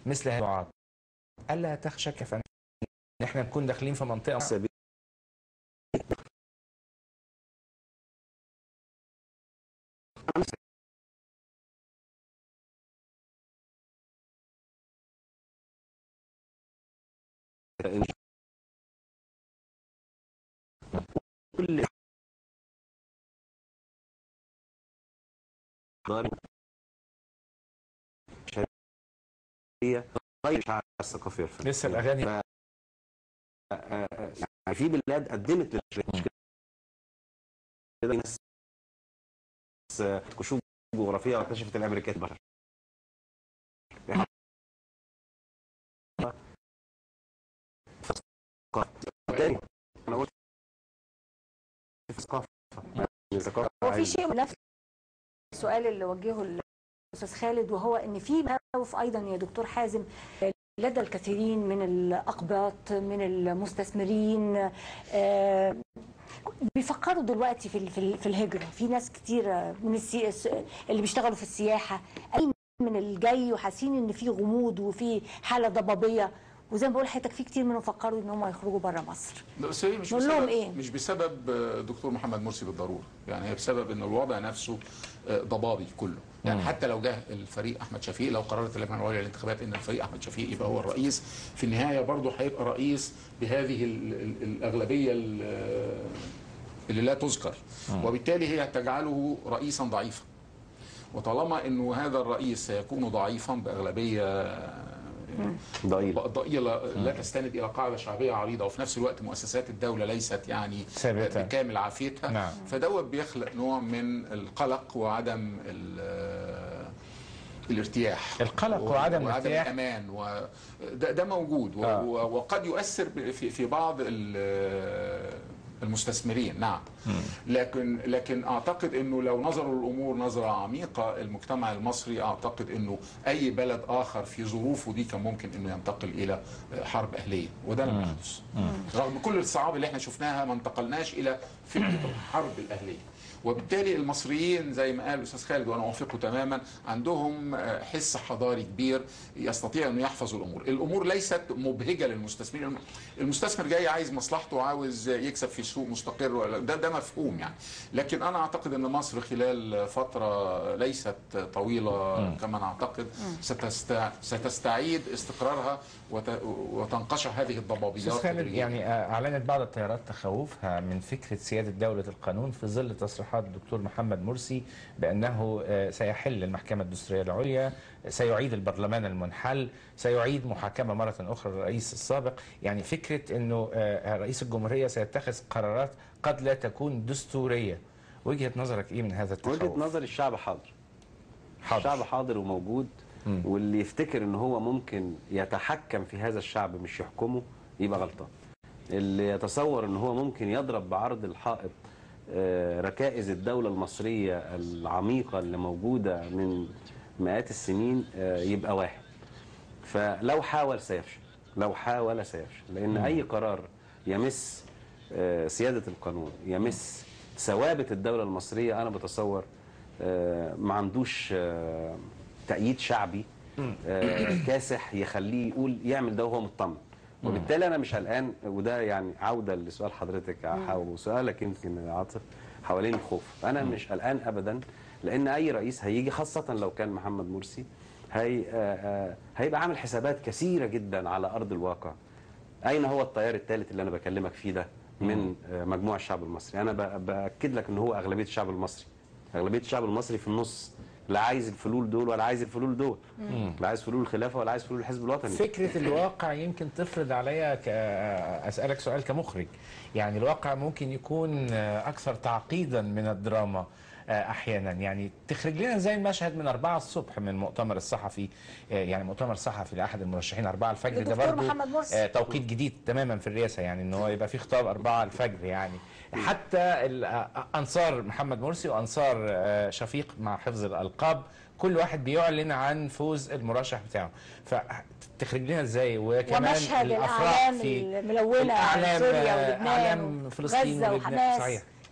مثل هذه الموضوعات الا تخشى كفن ان احنا نكون داخلين في منطقه سبيل كل ضارب هي غير الشعر الثقافي والفني لسه الاغاني ف- آه، آه، يعني في بلاد قدمت للشركة مش كده ناس آه، كشوف جغرافيه واكتشفت الامريكات بشر تاني انا قلت في ثقافه الثقافه هو في عايز- شيء من نفس السؤال اللي وجهه الاستاذ خالد وهو ان في مخاوف ايضا يا دكتور حازم لدى الكثيرين من الاقباط من المستثمرين آه، بيفكروا دلوقتي في ال- في ال- في الهجره في ناس كتير من السي... الس- اللي بيشتغلوا في السياحه قايمين من الجاي وحاسين ان في غموض وفي حاله ضبابيه وزي ما بقول لحضرتك في كتير منهم فكروا ان هم يخرجوا بره مصر لا، بس هي مش نقول لهم بسبب إيه؟ مش بسبب آه، دكتور محمد مرسي بالضروره يعني هي بسبب ان الوضع نفسه آه، ضبابي كله يعني حتى لو جه الفريق احمد شفيق لو قررت اللجنه العليا للانتخابات ان الفريق احمد شفيق يبقى هو الرئيس في النهايه برضه هيبقى رئيس بهذه ال ال الاغلبيه ال- اللي لا تذكر وبالتالي هي تجعله رئيسا ضعيفا وطالما انه هذا الرئيس سيكون ضعيفا باغلبيه ضئيل ضئيلة لا تستند إلى قاعدة شعبية عريضة وفي نفس الوقت مؤسسات الدولة ليست يعني ثابتة. بكامل عافيتها نعم. فدوت بيخلق نوع من القلق وعدم ال- الارتياح القلق و- وعدم وعدم الارتياح. الأمان وده ده موجود و- آه. و- وقد يؤثر ب- في في بعض ال- المستثمرين نعم لكن لكن اعتقد انه لو نظروا الامور نظره عميقه المجتمع المصري اعتقد انه اي بلد اخر في ظروفه دي كان ممكن انه ينتقل الى حرب اهليه وده لم يحدث رغم كل الصعاب اللي احنا شفناها ما انتقلناش الى فكره الحرب الاهليه وبالتالي المصريين زي ما قال الاستاذ خالد وانا اوافقه تماما عندهم آه، حس حضاري كبير يستطيع انه يحفظ الامور، الامور ليست مبهجه للمستثمرين، المستثمر جاي عايز مصلحته وعاوز يكسب في سوق مستقر ولا- ده ده مفهوم يعني، لكن انا اعتقد ان مصر خلال فتره ليست طويله كما نعتقد ستست... ستستعيد استقرارها وت... وتنقشع هذه الضبابيات استاذ خالد تدريجياً. يعني آه، اعلنت بعض التيارات تخوفها من فكره سياده دوله القانون في ظل تصريحات الدكتور محمد مرسي بانه آه، سيحل المحكمه الدستوريه العليا سيعيد البرلمان المنحل سيعيد محاكمه مره اخرى الرئيس السابق يعني فكره انه آه، رئيس الجمهوريه سيتخذ قرارات قد لا تكون دستوريه وجهه نظرك ايه من هذا التخوف وجهه نظر الشعب حاضر حاضر. الشعب حاضر وموجود واللي يفتكر ان هو ممكن يتحكم في هذا الشعب مش يحكمه يبقى غلطان اللي يتصور ان هو ممكن يضرب بعرض الحائط آه، ركائز الدولة المصرية العميقة اللي موجودة من مئات السنين آه، يبقى واهم فلو حاول سيفشل لو حاول سيفشل لان اي قرار يمس آه، سيادة القانون يمس ثوابت الدولة المصرية انا بتصور آه، ما عندوش آه، تأييد شعبي آه، كاسح يخليه يقول يعمل ده وهو مطمن وبالتالي انا مش قلقان وده يعني عوده لسؤال حضرتك او سؤالك يمكن يا عاطف حوالين الخوف انا مش قلقان ابدا لان اي رئيس هيجي خاصه لو كان محمد مرسي هي آه، آه، هيبقى عامل حسابات كثيره جدا على ارض الواقع اين هو التيار الثالث اللي انا بكلمك فيه ده من آه، مجموع الشعب المصري انا ب- باكد لك ان هو اغلبيه الشعب المصري اغلبيه الشعب المصري في النص لا عايز الفلول دول ولا عايز الفلول دول لا عايز فلول الخلافه ولا عايز فلول الحزب الوطني فكرة الواقع يمكن تفرض عليا ك... أسألك سؤال كمخرج يعني الواقع ممكن يكون أكثر تعقيدا من الدراما أحيانا يعني تخرج لنا زي المشهد من 4 الصبح من مؤتمر الصحفي يعني مؤتمر صحفي لأحد المرشحين 4 الفجر ده الدكتور برضه محمد مرسي. آه، توقيت جديد تماما في الرئاسة يعني إن هو يبقى في خطاب 4 الفجر يعني حتى ال- آه، أنصار محمد مرسي وأنصار آه، شفيق مع حفظ الألقاب كل واحد بيعلن عن فوز المرشح بتاعه فتخرج لنا ازاي وكمان ومشهد الافراح الاعلام في الملونه الأعلام، سوريا آه، ولبنان اعلام فلسطين غزه ولبنان وحماس صحيح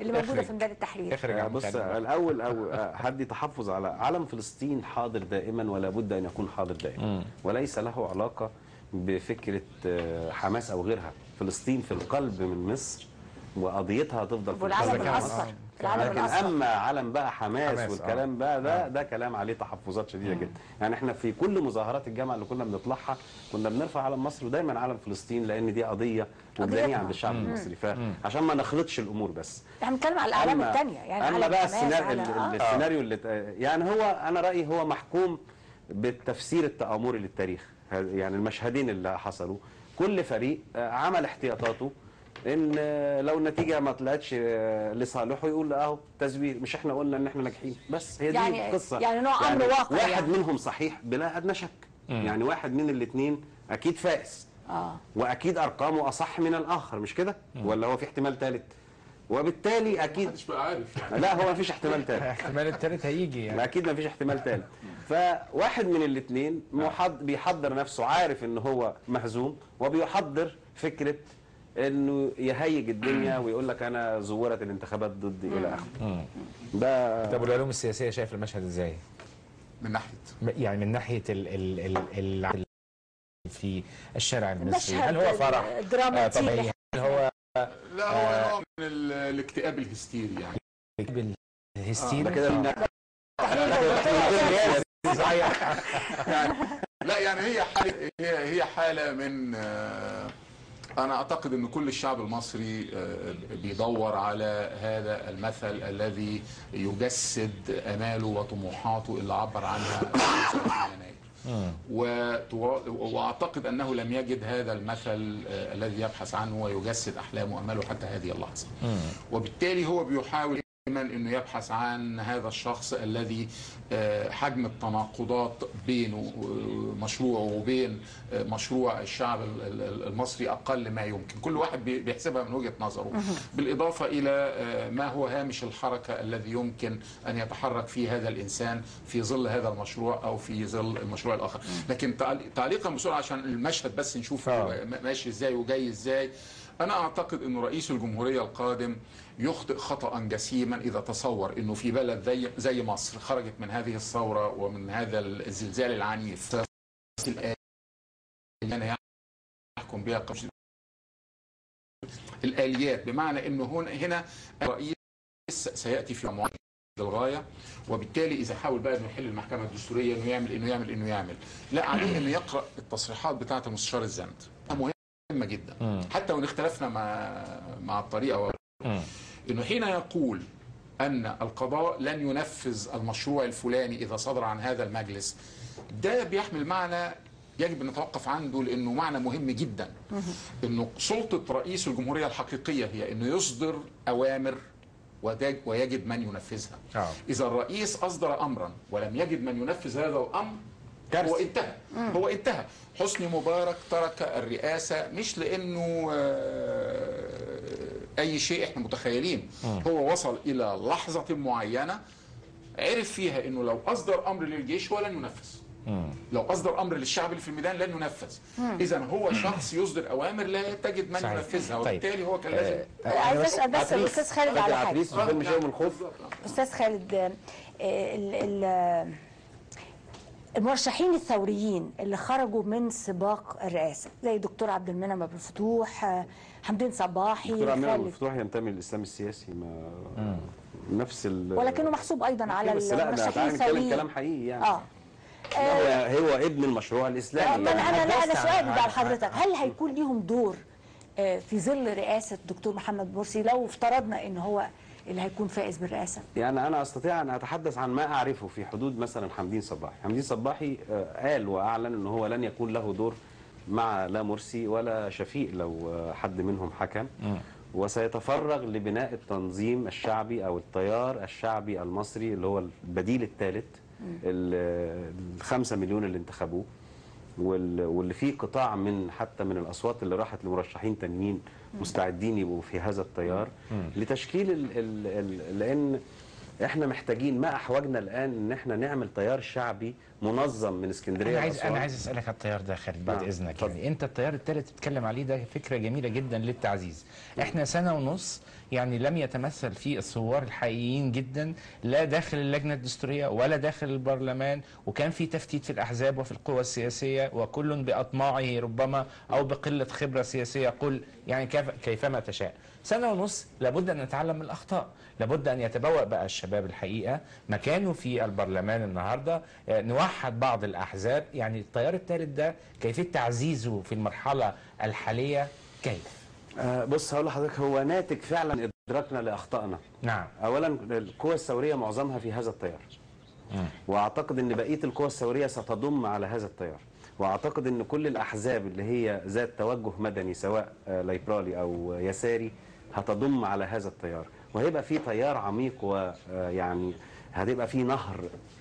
اللي موجوده اخرج. في ميدان التحرير اخرج آه، عن بص مكالمة. الاول او آه، هدي تحفظ على علم فلسطين حاضر دائما ولا بد ان يكون حاضر دائما وليس له علاقه بفكره آه، حماس او غيرها فلسطين في القلب من مصر وقضيتها هتفضل في والعلم القلب من كان- مصر. الاصفر آه. العلم لكن الاصفر اما علم بقى حماس, حماس، والكلام آه. بقى ده ده كلام عليه تحفظات شديده جدا يعني احنا في كل مظاهرات الجامعه اللي كنا بنطلعها كنا بنرفع علم مصر ودايما علم فلسطين لان دي قضيه وجدانيه قضيتنا. عند الشعب المصري فعشان ما نخلطش الامور بس احنا بنتكلم على الاعلام أما- الثانيه يعني اما علم بقى حماس، السيناريو على- ال- آه. السيناريو اللي ت- يعني هو انا رايي هو محكوم بالتفسير التآمري للتاريخ هذا- يعني المشهدين اللي حصلوا كل فريق آه، عمل احتياطاته ان آه، لو النتيجه ما طلعتش آه، لصالحه يقول اهو تزوير مش احنا قلنا ان احنا ناجحين بس هي دي يعني- القصه يعني نوع أمر واقع واحد يعني. منهم صحيح بلا ادنى شك يعني واحد من الاثنين اكيد فائز اه واكيد ارقامه اصح من الاخر مش كده ولا هو في احتمال ثالث وبالتالي اكيد محدش بقى عارف يعني لا هو مفيش احتمال ثالث احتمال التالت هيجي ما يعني اكيد مفيش احتمال ثالث فواحد من الاثنين محض بيحضر نفسه عارف ان هو مهزوم وبيحضر فكره انه يهيج الدنيا ويقول لك انا زورت الانتخابات ضدي الى اخره ده طب والعلوم السياسيه شايف المشهد ازاي؟ من ناحيه م- يعني من ناحيه ال ال ال ال في الشارع المصري المشهد هل هو فرح آه، دراماتيكي طبيعي هل هو لا هو نوع من ال- الاكتئاب الهستيري يعني بالهستيري ده كده من- صحيح لا يعني هي حالة هي هي حالة من آه، أنا أعتقد أن كل الشعب المصري آه، بيدور على هذا المثل الذي يجسد آماله وطموحاته اللي عبر عنها 25 يناير. وتوا- واعتقد انه لم يجد هذا المثل آه، الذي يبحث عنه ويجسد احلامه واماله حتى هذه اللحظه. وبالتالي هو بيحاول دائما انه يبحث عن هذا الشخص الذي آه، حجم التناقضات بينه ومشروعه وبين آه، مشروع الشعب ال- ال- المصري اقل ما يمكن كل واحد بي- بيحسبها من وجهه نظره بالاضافه الى آه، ما هو هامش الحركه الذي يمكن ان يتحرك فيه هذا الانسان في ظل هذا المشروع او في ظل المشروع الاخر لكن تعل- تعليقا بسرعه عشان المشهد بس نشوف آه. هو ماشي ازاي وجاي ازاي انا اعتقد انه رئيس الجمهوريه القادم يخطئ خطا جسيما اذا تصور انه في بلد زي زي مصر خرجت من هذه الثوره ومن هذا الزلزال العنيف الآن يعني يحكم بها قبل الاليات بمعنى انه هنا هنا الرئيس سياتي في معاهده للغايه وبالتالي اذا حاول بقى انه يحل المحكمه الدستوريه انه يعمل انه يعمل انه يعمل لا عليه انه يقرا التصريحات بتاعه المستشار الزند مهمه جدا حتى وان اختلفنا مع مع الطريقه انه حين يقول ان القضاء لن ينفذ المشروع الفلاني اذا صدر عن هذا المجلس ده بيحمل معنى يجب ان نتوقف عنده لانه معنى مهم جدا انه سلطه رئيس الجمهوريه الحقيقيه هي انه يصدر اوامر وتج- ويجد من ينفذها آه. اذا الرئيس اصدر امرا ولم يجد من ينفذ هذا الامر كارثة. هو انتهى هو انتهى حسني مبارك ترك الرئاسه مش لانه آه، اي شيء احنا متخيلين هو وصل الى لحظه معينه عرف فيها انه لو اصدر امر للجيش هو لن ينفذ لو اصدر امر للشعب اللي في الميدان لن ينفذ اذا هو شخص يصدر اوامر لا تجد من صحيح. ينفذها طيب. وبالتالي هو كان لازم عايز اسال بس الاستاذ خالد على حاجه عتريس في فيلم شايم الخوف استاذ خالد آه، ال- ال- المرشحين الثوريين اللي خرجوا من سباق الرئاسه زي دكتور عبد المنعم ابو الفتوح آه، حمدين صباحي دكتور عماد خالد مفتوح ينتمي للاسلام السياسي ما نفس ال ولكنه محسوب ايضا على بس لا ده المرشحين تعالى نتكلم الثوريين كلام حقيقي يعني اه لا، هو هو ابن المشروع الاسلامي ما انا يعني انا لا انا هتبص سؤالي على- بقى لحضرتك هل هيكون ليهم دور آه، في ظل رئاسه الدكتور محمد مرسي لو افترضنا ان هو اللي هيكون فائز بالرئاسه يعني انا استطيع ان اتحدث عن ما اعرفه في حدود مثلا حمدين صباحي حمدين صباحي آه، قال واعلن ان هو لن يكون له دور مع لا مرسي ولا شفيق لو آه، حد منهم حكم وسيتفرغ لبناء التنظيم الشعبي او التيار الشعبي المصري اللي هو البديل الثالث الخمسة مليون اللي انتخبوه وال- واللي فيه قطاع من حتى من الاصوات اللي راحت لمرشحين تانيين مستعدين يبقوا في هذا التيار لتشكيل ال ال ال لان احنا محتاجين ما احوجنا الان ان احنا نعمل تيار شعبي منظم من اسكندريه انا عايز لأسوان. انا عايز اسالك على التيار ده خالد بعد نعم، اذنك اتفضل. يعني انت التيار الثالث بتتكلم عليه ده فكره جميله جدا للتعزيز احنا سنه ونص يعني لم يتمثل فيه الثوار الحقيقيين جدا لا داخل اللجنه الدستوريه ولا داخل البرلمان وكان في تفتيت في الاحزاب وفي القوى السياسيه وكل باطماعه ربما او بقله خبره سياسيه قل يعني كيف كيفما تشاء سنه ونص لابد ان نتعلم من الاخطاء لابد ان يتبوأ بقى الشباب الحقيقه مكانه في البرلمان النهارده آه، نوحد بعض الاحزاب يعني التيار الثالث ده كيفيه تعزيزه في المرحله الحاليه كيف؟ آه بص هقول لحضرتك هو ناتج فعلا ادراكنا لاخطائنا نعم اولا القوى الثوريه معظمها في هذا التيار واعتقد ان بقيه القوى الثوريه ستضم على هذا التيار واعتقد ان كل الاحزاب اللي هي ذات توجه مدني سواء آه، ليبرالي او يساري هتضم على هذا التيار وهيبقى في تيار عميق ويعني هتبقى في نهر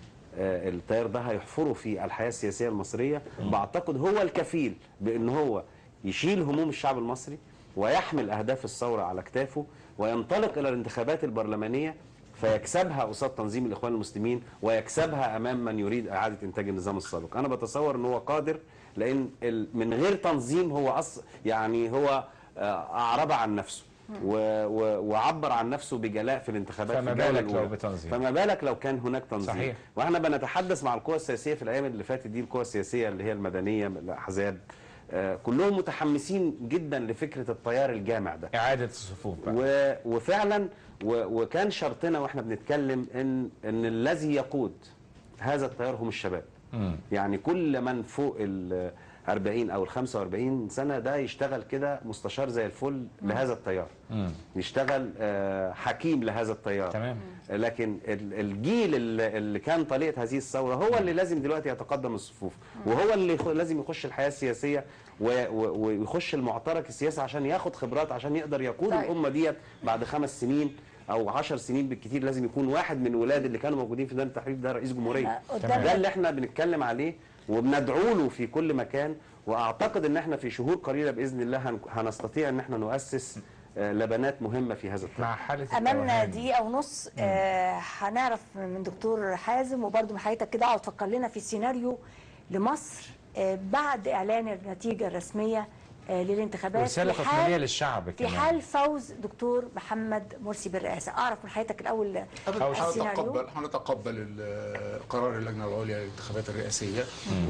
آه، التيار ده هيحفره في الحياه السياسيه المصريه بعتقد هو الكفيل بان هو يشيل هموم الشعب المصري ويحمل اهداف الثوره على كتافه وينطلق الى الانتخابات البرلمانيه فيكسبها قصاد تنظيم الاخوان المسلمين ويكسبها امام من يريد اعاده انتاج النظام السابق انا بتصور ان هو قادر لان ال- من غير تنظيم هو أص يعني هو آه، اعرب عن نفسه و- و- وعبر عن نفسه بجلاء في الانتخابات فما في الجولة بالك لو الأولى. بتنظيم. فما بالك لو كان هناك تنظيم صحيح. واحنا بنتحدث مع القوى السياسيه في الايام اللي فاتت دي القوى السياسيه اللي هي المدنيه الاحزاب آه، كلهم متحمسين جدا لفكره التيار الجامع ده اعاده الصفوف بقى و... وفعلا و... وكان شرطنا واحنا بنتكلم ان ان الذي يقود هذا التيار هم الشباب مم. يعني كل من فوق ال 40 او ال 45 سنه ده يشتغل كده مستشار زي الفل لهذا التيار مم. يشتغل آه، حكيم لهذا التيار تمام لكن ال- الجيل اللي اللي كان طليقه هذه الثوره هو اللي لازم دلوقتي يتقدم الصفوف وهو اللي يخ- لازم يخش الحياه السياسيه و- و- ويخش المعترك السياسي عشان ياخد خبرات عشان يقدر يقود طيب. الامه ديت بعد خمس سنين او عشر سنين بالكثير لازم يكون واحد من ولاد اللي كانوا موجودين في دار التحرير ده رئيس جمهوريه آه، تمام. قدام ده اللي احنا بنتكلم عليه وبندعو له في كل مكان واعتقد ان احنا في شهور قليله باذن الله هن- هنستطيع ان احنا نؤسس آه، لبنات مهمه في هذا التيار مع حاله امامنا التوهان. دقيقه ونص آه هنعرف من دكتور حازم وبرده من حضرتك كده اقعد تفكر لنا في سيناريو لمصر آه بعد اعلان النتيجه الرسميه آه للانتخابات ورساله في تطمينيه حال للشعب في كمان حال فوز دكتور محمد مرسي بالرئاسه اعرف من حضرتك الاول أبداً السيناريو هنتقبل هنتقبل ال- قرار اللجنه العليا للانتخابات الرئاسيه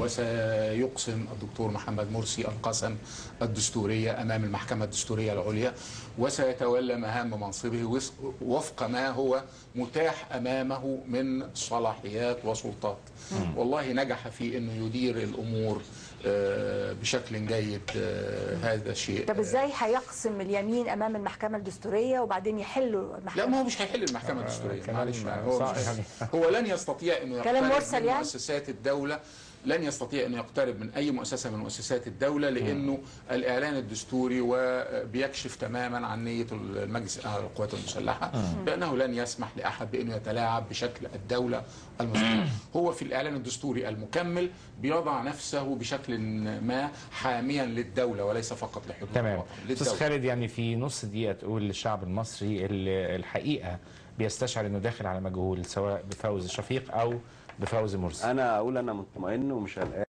وسيقسم الدكتور محمد مرسي القسم الدستوريه امام المحكمه الدستوريه العليا وسيتولى مهام منصبه وس- وفق ما هو متاح امامه من صلاحيات وسلطات والله نجح في انه يدير الامور آه، بشكل جيد آه، هذا الشيء طب ازاي هيقسم اليمين امام المحكمه الدستوريه وبعدين يحلوا لا المحكمه ما هو مش هيحل المحكمة الدستورية كلام معلش يعني هو, صعب مش يعني. هو لن يستطيع انه كلام يقترب مرسل من يعني؟ مؤسسات الدولة لن يستطيع انه يقترب من اي مؤسسة من مؤسسات الدولة لانه الاعلان الدستوري وبيكشف تماما عن نية المجلس الاعلى للقوات المسلحة بانه لن يسمح لاحد بانه يتلاعب بشكل الدولة المستقلة هو في الاعلان الدستوري المكمل بيضع نفسه بشكل ما حاميا للدولة وليس فقط لحدود تمام الوطن استاذ للدولة خالد يعني في نص دقيقه تقول للشعب المصري اللي الحقيقه بيستشعر انه داخل على مجهول سواء بفوز شفيق او بفوز مرسي انا اقول انا مطمئن ومش قلقان